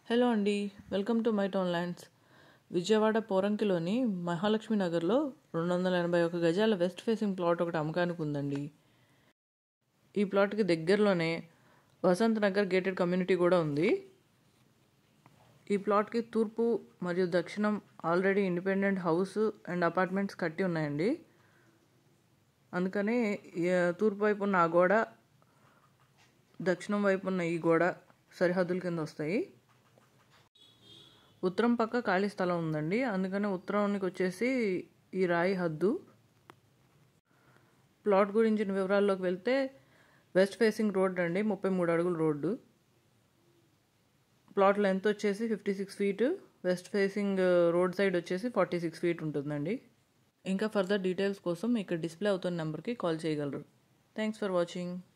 hello అండి welcome to my town lands Vijayawada పోరంకిలోని మహాలక్ష్మి నగర్లో రెండు వందల ఎనభై ఒక గజాల వెస్ట్ ఫేసింగ్ ప్లాట్ ఒకటి అమ్మకానికి ఉందండి ఈ ప్లాట్కి దగ్గరలోనే వసంత్ నగర్ గేటెడ్ కమ్యూనిటీ కూడా ఉంది ఈ ప్లాట్కి తూర్పు మరియు దక్షిణం already independent house and apartments కట్టి ఉన్నాయండి అందుకని ఈ తూర్పు వైపు ఉన్న ఆ గోడ దక్షిణం వైపు ఉన్న ఈ గోడ సరిహద్దుల కింద వస్తాయి ఉత్తరం పక్క ఖాళీ స్థలం ఉందండి అందుకని ఉత్తరానికి వచ్చేసి ఈ రాయి హద్దు ప్లాట్ గురించిన వివరాల్లోకి వెళ్తే వెస్ట్ ఫేసింగ్ రోడ్ అండి ముప్పై మూడు అడుగుల రోడ్డు ప్లాట్ లెంత్ వచ్చేసి fifty six feet west facing road side వచ్చేసి ఫార్టీ సిక్స్ ఫీట్ ఉంటుందండి ఇంకా ఫర్దర్ డీటెయిల్స్ కోసం ఇక్కడ డిస్ప్లే అవుతున్న నెంబర్కి కాల్ చేయగలరు థ్యాంక్స్ ఫర్ వాచింగ్